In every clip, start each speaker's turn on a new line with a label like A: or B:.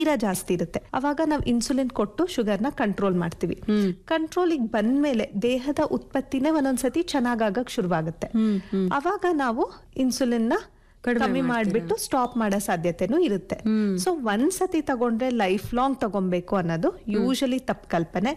A: ತೀರಾ ಜಾಸ್ತಿ ಇರುತ್ತೆ ಅವಾಗ ನಾವು ಇನ್ಸುಲಿನ್ ಕೊಟ್ಟು ಶುಗರ್ನ ಕಂಟ್ರೋಲ್ ಮಾಡ್ತೀವಿ ಕಂಟ್ರೋಲಿಗೆ ಬಂದ್ಮೇಲೆ ದೇಹದ ಉತ್ಪತ್ತಿನೇ ಒಂದೊಂದ್ಸತಿ ಚೆನ್ನಾಗಾಗಕ್ ಶುರುವಾಗುತ್ತೆ ಅವಾಗ ನಾವು ಇನ್ಸುಲಿನ್ ನ ಕಮ್ಮಿ ಮಾಡ್ಬಿಟ್ಟು ಸ್ಟಾಪ್ ಮಾಡೋ ಸಾಧ್ಯತೆನೂ ಇರುತ್ತೆ ಸೊ ಒಂದ್ಸತಿ ತಗೊಂಡ್ರೆ ಲೈಫ್ ಲಾಂಗ್ ತಗೊಬೇಕು ಅನ್ನೋದು ಯೂಶಲಿ ತಪ್ಪು ಕಲ್ಪನೆ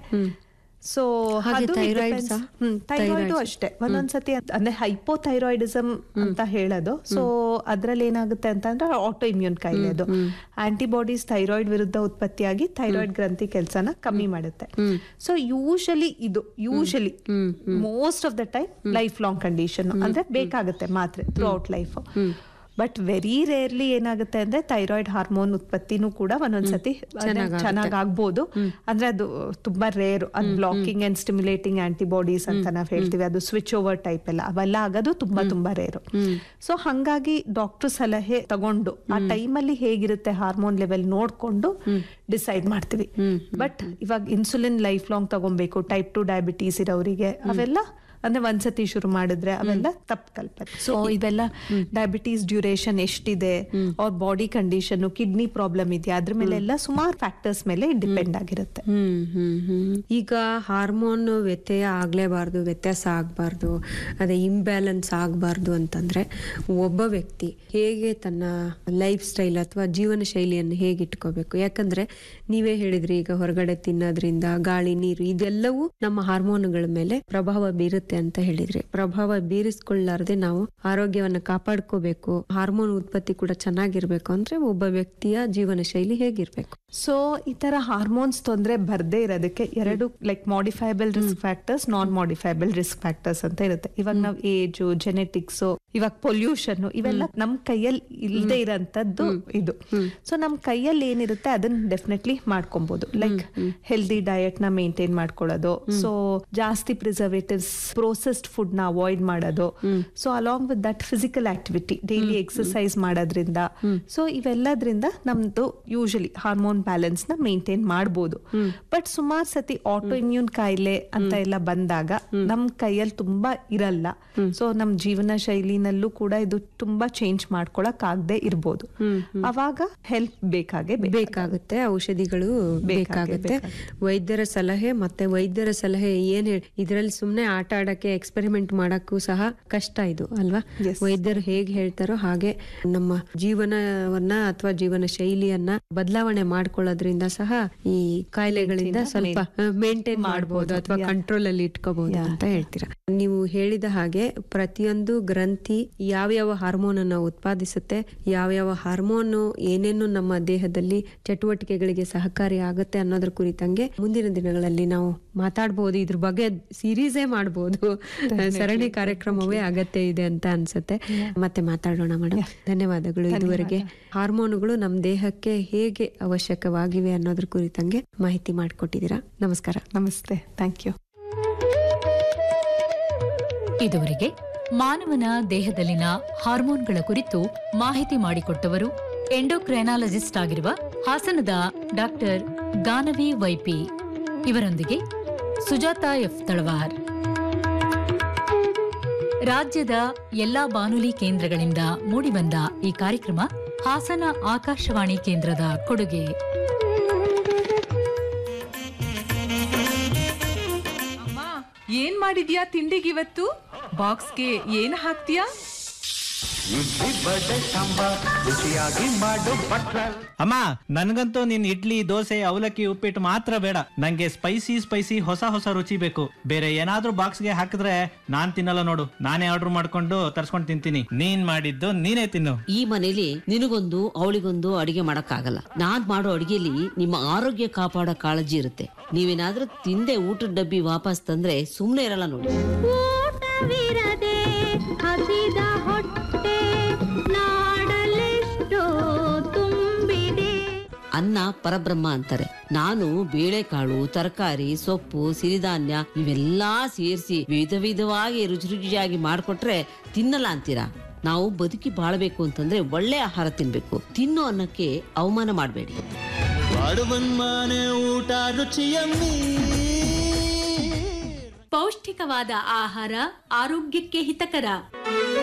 A: ಸೊ
B: ಹಾಗೆ thyroid ಸಹ?
A: ಥೈರಾಯ್ಡ್ ಅಷ್ಟೇ ಒಂದೊಂದ್ಸತಿ ಅದ್- ಅಂದ್ರೆ ಹೈಪೋಥೈರಾಯ್ಡಿಸಮ್ ಅಂತ ಹೇಳೋದು ಸೊ ಅದ್ರಲ್ಲಿ ಏನಾಗುತ್ತೆ ಅಂತಂದ್ರೆ ಆಟೋ ಇಮ್ಯೂನ್ ಕಾಯಿಲೆ ಅದು ಆಂಟಿಬಾಡೀಸ್ ಥೈರಾಯ್ಡ್ ವಿರುದ್ಧ ಉತ್ಪತ್ತಿಯಾಗಿ ಥೈರಾಯ್ಡ್ ಗ್ರಂಥಿ ಕೆಲಸನ ಕಮ್ಮಿ ಮಾಡುತ್ತೆ ಸೊ ಯೂಶಲಿ ಇದು usually most of the time life long condition ಅಂದ್ರೆ ಬೇಕಾಗುತ್ತೆ ಮಾತ್ರೆ throughout life but very rarely ಏನಾಗುತ್ತೆ ಅಂದ್ರೆ ಥೈರಾಯ್ಡ್ ಹಾರ್ಮೋನ್ ಉತ್ಪತ್ತಿನೂ ಕೂಡ ಒಂದೊಂದ್ಸತಿ ಚೆನ್ನಾಗ್ ಆಗ್ಬೋದು ಅಂದ್ರೆ ಅದು ತುಂಬಾ ರೇರ್ ಅದು ಬ್ಲಾಕಿಂಗ್ ಅಂಡ್ ಸ್ಟಿಮ್ಯುಲೇಟಿಂಗ್ ಆಂಟಿಬಾಡೀಸ್ ಅಂತ ನಾವ್ ಹೇಳ್ತೀವಿ ಅದು ಸ್ವಿಚ್ ಓವರ್ ಟೈಪ್ ಎಲ್ಲ ಅವೆಲ್ಲ ಆಗೋದು ತುಂಬಾ ತುಂಬಾ ರೇರು ಸೊ ಹಂಗಾಗಿ ಡಾಕ್ಟರ್ ಸಲಹೆ ತಗೊಂಡು ಆ ಟೈಮಲ್ಲಿ ಹೇಗಿರುತ್ತೆ ಹಾರ್ಮೋನ್ ಲೆವೆಲ್ ನೋಡ್ಕೊಂಡು ಡಿಸೈಡ್ ಮಾಡ್ತೀವಿ ಬಟ್ ಇವಾಗ ಇನ್ಸುಲಿನ್ ಲೈಫ್ ಲಾಂಗ್ ತಗೊಬೇಕು ಟೈಪ್ ಟು ಡಯಾಬಿಟೀಸ್ ಇರೋರಿಗೆ ಅವೆಲ್ಲ ಅಂದ್ರೆ ಒಂದ್ಸತಿ ಶುರು ಮಾಡಿದ್ರೆ ಅವೆಲ್ಲ ತಪ್ಪು ಕಲ್ಪನೆ ಸೊ ಇವೆಲ್ಲ ಡಯಾಬಿಟೀಸ್ ಡ್ಯೂರೇಷನ್ ಎಷ್ಟಿದೆ ಅವ್ರ ಬಾಡಿ ಕಂಡೀಷನ್ ಕಿಡ್ನಿ ಪ್ರಾಬ್ಲಮ್ ಇದೆಯಾ ಅದ್ರ ಮೇಲೆ ಎಲ್ಲ ಸುಮಾರು ಫ್ಯಾಕ್ಟರ್ಸ್ ಮೇಲೆ ಡಿಪೆಂಡ್ ಆಗಿರುತ್ತೆ
B: ಹ್ಮ್ ಹ್ಮ್ ಹ್ಮ್ ಈಗ ಹಾರ್ಮೋನ್ ವ್ಯತ್ಯಯ ಆಗ್ಲೇಬಾರ್ದು ವ್ಯತ್ಯಾಸ ಆಗ್ಬಾರ್ದು ಅದೇ ಇಂಬ್ಯಾಲೆನ್ಸ್ ಆಗ್ಬಾರ್ದು ಅಂತಂದ್ರೆ ಒಬ್ಬ ವ್ಯಕ್ತಿ ಹೇಗೆ ತನ್ನ ಲೈಫ್ ಸ್ಟೈಲ್ ಅಥವಾ ಜೀವನ ಶೈಲಿಯನ್ನು ಹೇಗೆ ಇಟ್ಕೋಬೇಕು ಯಾಕಂದ್ರೆ ನೀವೇ ಹೇಳಿದ್ರಿ ಈಗ ಹೊರಗಡೆ ತಿನ್ನೋದ್ರಿಂದ ಗಾಳಿ ನೀರು ಇದೆಲ್ಲವೂ ನಮ್ಮ ಹಾರ್ಮೋನ್ಗಳ ಮೇಲೆ ಪ್ರಭಾವ ಬೀರುತ್ತೆ ಅಂತ ಹೇಳಿದ್ರಿ ಪ್ರಭಾವ ಬೀರಿಸ್ಕೊಳ್ಳಾರ್ದೆ ನಾವು ಆರೋಗ್ಯವನ್ನ ಕಾಪಾಡ್ಕೋಬೇಕು ಹಾರ್ಮೋನ್ ಉತ್ಪತ್ತಿ ಕೂಡ ಚೆನ್ನಾಗಿರ್ಬೇಕು ಅಂದ್ರೆ ಒಬ್ಬ ವ್ಯಕ್ತಿಯ ಜೀವನ ಶೈಲಿ ಹೇಗಿರ್ಬೇಕು
A: ಸೊ ಈ ತರ ಹಾರ್ಮೋನ್ಸ್ ತೊಂದ್ರೆ ಬರ್ದೇ ಇರೋದಕ್ಕೆ ಎರಡು like modifiable risk factors non modifiable risk factors ಅಂತ ಇರುತ್ತೆ ಇವಾಗ ನಾವ್ ಏಜು ಜೆನೆಟಿಕ್ಸ್ ಇವಾಗ ಪೊಲ್ಯೂಷನ್ ಇವೆಲ್ಲ ನಮ್ ಕೈಯಲ್ಲಿ ಇಲ್ಲದೆ ಇರೋಂಥದ್ದು ಇದು ಸೊ ನಮ್ ಕೈಯಲ್ಲಿ ಏನಿರುತ್ತೆ ಅದನ್ನ ಡೆಫಿನೆಟ್ಲಿ ಮಾಡ್ಕೊಬಹುದು ಲೈಕ್ ಹೆಲ್ದಿ ಡಯಟ್ ನ ಮೇಂಟೈನ್ ಮಾಡ್ಕೊಳ್ಳೋದು ಸೊ ಜಾಸ್ತಿ ಪ್ರಿಸರ್ವೇಟಿವ್ಸ್ ಪ್ರೋಸೆಸ್ಡ್ ಫುಡ್ ನ ಅವಾಯ್ಡ್ ಮಾಡೋದು so along with that physical activity daily exercise ಮಾಡೋದ್ರಿಂದ ಸೊ ಇವೆಲ್ಲದ್ರಿಂದ ನಮ್ದು ಯೂಶಲಿ ಹಾರ್ಮೋನ್ ಬ್ಯಾಲೆನ್ಸ್ ನ ಮೇಂಟೈನ್ ಮಾಡ್ಬೋದು ಬಟ್ ಸುಮಾರು ಸತಿ ಆಟೋ ಇಮ್ಯೂನ್ ಕಾಯಿಲೆ ಅಂತ ಎಲ್ಲ ಬಂದಾಗ ನಮ್ ಕೈಯಲ್ಲಿ ತುಂಬಾ ಇರಲ್ಲ ಸೊ ನಮ್ ಜೀವನ ಶೈಲಿನಲ್ಲೂ ಕೂಡ ಇದು ತುಂಬಾ ಚೇಂಜ್ ಮಾಡ್ಕೊಳಕ್ ಆಗದೆ ಇರ್ಬೋದು ಅವಾಗ ಹೆಲ್ಪ್ ಬೇಕಾಗೆ ಬೇಕು.
B: ಬೇಕಾಗುತ್ತೆ ಔಷಧಿಗಳು ಬೇಕಾಗುತ್ತೆ ವೈದ್ಯರ ಸಲಹೆ ಮತ್ತೆ ವೈದ್ಯರ ಸಲಹೆ ಏನ್ ಹೇಳಿ ಇದರಲ್ಲಿ ಸುಮ್ನೆ ಆಟ ಆಡಕ್ಕೆ ಎಕ್ಸ್ಪೆರಿಮೆಂಟ್ ಮಾಡಕ್ಕೂ ಸಹ ಕಷ್ಟ ಇದು ಅಲ್ವಾ
A: Yes.
B: ವೈದ್ಯರು ಹೇಗೆ ಹೇಳ್ತಾರೋ ಹಾಗೆ ನಮ್ಮ ಜೀವನವನ್ನ ಅಥವಾ ಜೀವನ ಶೈಲಿಯನ್ನ ಬದಲಾವಣೆ ಮಾಡ್ಕೊಳ್ಳೋದ್ರಿಂದ ಸಹ ಈ ಕಾಯಿಲೆಗಳಿಂದ ಸ್ವಲ್ಪ ಮೇಂಟೈನ್ ಮಾಡಬಹುದು ಅಥವಾ ಕಂಟ್ರೋಲ್ ಅಲ್ಲಿ ಇಟ್ಕೋಬಹುದು ಅಂತ ಹೇಳ್ತೀರಾ ನೀವು ಹೇಳಿದ ಹಾಗೆ ಪ್ರತಿಯೊಂದು ಗ್ರಂಥಿ ಯಾವ್ಯಾವ ಹಾರ್ಮೋನ್ ಅನ್ನ ಉತ್ಪಾದಿಸುತ್ತೆ ಯಾವ್ಯಾವ ಹಾರ್ಮೋನ್ ಏನೇನು ನಮ್ಮ ದೇಹದಲ್ಲಿ ಚಟುವಟಿಕೆಗಳಿಗೆ ಸಹಕಾರಿ ಆಗುತ್ತೆ ಅನ್ನೋದ್ರ ಕುರಿತಂಗೆ ಮುಂದಿನ ದಿನಗಳಲ್ಲಿ ನಾವು ಮಾತಾಡಬಹುದು ಇದ್ರ ಬಗ್ಗೆ ಸೀರೀಸೇ ಮಾಡಬಹುದು ಸರಣಿ ಕಾರ್ಯಕ್ರಮವೇ ಅಗತ್ಯ ಇದೆ ಅಂತ ಅನ್ಸುತ್ತೆ ಮತ್ತೆ ಮಾತಾಡೋಣ ಮೇಡಮ್ ಧನ್ಯವಾದಗಳು ಇದುವರೆಗೆ ಹಾರ್ಮೋನುಗಳು ನಮ್ಮ ದೇಹಕ್ಕೆ ಹೇಗೆ ಅವಶ್ಯಕವಾಗಿವೆ ಅನ್ನೋದ್ರ ಕುರಿತಂಗೆ ಮಾಹಿತಿ ಮಾಡಿಕೊಟ್ಟಿದ್ದೀರಾ ನಮಸ್ಕಾರ
A: ನಮಸ್ತೆ ಥ್ಯಾಂಕ್ ಯು
C: ಇದುವರೆಗೆ ಮಾನವನ ದೇಹದಲ್ಲಿನ ಹಾರ್ಮೋನ್ಗಳ ಕುರಿತು ಮಾಹಿತಿ ಮಾಡಿಕೊಟ್ಟವರು ಎಂಡೋಕ್ರೈನಾಲಜಿಸ್ಟ್ ಆಗಿರುವ ಹಾಸನದ ಡಾಕ್ಟರ್ ಗಾನವಿ ವೈಪಿ ಇವರೊಂದಿಗೆ ಸುಜಾತ ಎಫ್ ತಳವಾರ್ ರಾಜ್ಯದ ಎಲ್ಲಾ ಬಾನುಲಿ ಕೇಂದ್ರಗಳಿಂದ ಮೂಡಿಬಂದ ಈ ಕಾರ್ಯಕ್ರಮ ಹಾಸನ ಆಕಾಶವಾಣಿ ಕೇಂದ್ರದ ಕೊಡುಗೆ
D: ಅಮ್ಮ ಏನ್ ಮಾಡಿದ್ಯಾ ತಿಂಡಿಗಿವತ್ತು ಬಾಕ್ಸ್ಗೆ ಏನ್ ಹಾಕ್ತೀಯಾ
E: ಇಡ್ಲಿ ಬಡೆ ಸಾಂಬಾರ್ ರುಚಿಯಾಗಿ ಮಾಡು ಬಟ್ಲ
F: ಅಮ್ಮ ನನ್ಗಂತೂ ನಿನ್ ಇಡ್ಲಿ ದೋಸೆ ಅವಲಕ್ಕಿ ಉಪ್ಪಿಟ್ಟು ಮಾತ್ರ ಬೇಡ ನಂಗೆ ಸ್ಪೈಸಿ ಸ್ಪೈಸಿ ಹೊಸ ಹೊಸ ರುಚಿ ಬೇಕು ಬೇರೆ ಏನಾದ್ರೂ ಬಾಕ್ಸ್ಗೆ ಹಾಕಿದ್ರೆ ನಾನ್ ತಿನ್ನಲ್ಲ ನೋಡು ನಾನೇ ಆರ್ಡರ್ ಮಾಡ್ಕೊಂಡು ತರ್ಸ್ಕೊಂಡು ತಿಂತೀನಿ ನೀನ್ ಮಾಡಿದ್ದು ನೀನೇ ತಿನ್ನು
G: ಈ ಮನೇಲಿ ನಿನಗೊಂದು ಅವಳಿಗೊಂದು ಅಡಿಗೆ ಮಾಡಕ್ಕಾಗಲ್ಲ ನಾನ್ ಮಾಡೋ ಅಡಿಗೆಲಿ ನಿಮ್ಮ ಆರೋಗ್ಯ ಕಾಪಾಡೋ ಕಾಳಜಿ ಇರುತ್ತೆ ನೀವೇನಾದ್ರೂ ತಿಂದೆ ಊಟದ ಡಬ್ಬಿ ವಾಪಸ್ ತಂದ್ರೆ ಸುಮ್ನೆ ಇರಲ್ಲ ನೋಡಿ
H: ಊಟವಿರದೆ ಹಸಿದ ಹೊಟ್ಟೆ ನಾಡಲೆಷ್ಟೋ ತುಂಬಿದೆ
G: ಅನ್ನ ಪರಬ್ರಹ್ಮ ಅಂತಾರೆ ನಾನು ಬೇಳೆಕಾಳು ತರಕಾರಿ ಸೊಪ್ಪು ಸಿರಿಧಾನ್ಯ ಇವೆಲ್ಲಾ ಸೇರಿಸಿ ವಿಧ ವಿಧವಾಗಿ ರುಚಿ ರುಚಿಯಾಗಿ ಮಾಡ್ಕೊಟ್ರೆ ತಿನ್ನಲ್ಲ ಅಂತೀರಾ ನಾವು ಬದುಕಿ ಬಾಳ್ಬೇಕು ಅಂತಂದ್ರೆ ಒಳ್ಳೆ ಆಹಾರ ತಿನ್ಬೇಕು ತಿನ್ನೋ ಅನ್ನಕ್ಕೆ ಅವಮಾನ ಮಾಡಬೇಡಿ
E: ಮನೆ ಊಟ ರುಚಿಯಮ್ಮಿ
I: ಪೌಷ್ಟಿಕವಾದ ಆಹಾರ ಆರೋಗ್ಯಕ್ಕೆ ಹಿತಕರ